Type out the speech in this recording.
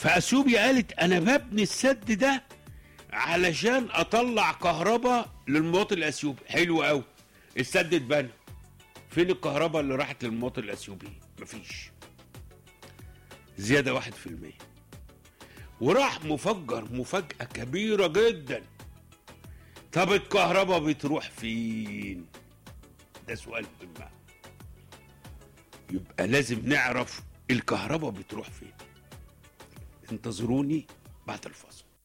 فاثيوبيا قالت انا ببني السد ده علشان اطلع كهرباء للمواطن الاثيوبي حلو قوي السد اتبنى فين الكهرباء اللي راحت للمواطن الاثيوبي مفيش زياده واحد في المية وراح مفجر مفاجأة كبيرة جدا طب الكهرباء بتروح فين ده سؤال مهم بقى. يبقى لازم نعرف الكهرباء بتروح فين انتظروني بعد الفاصل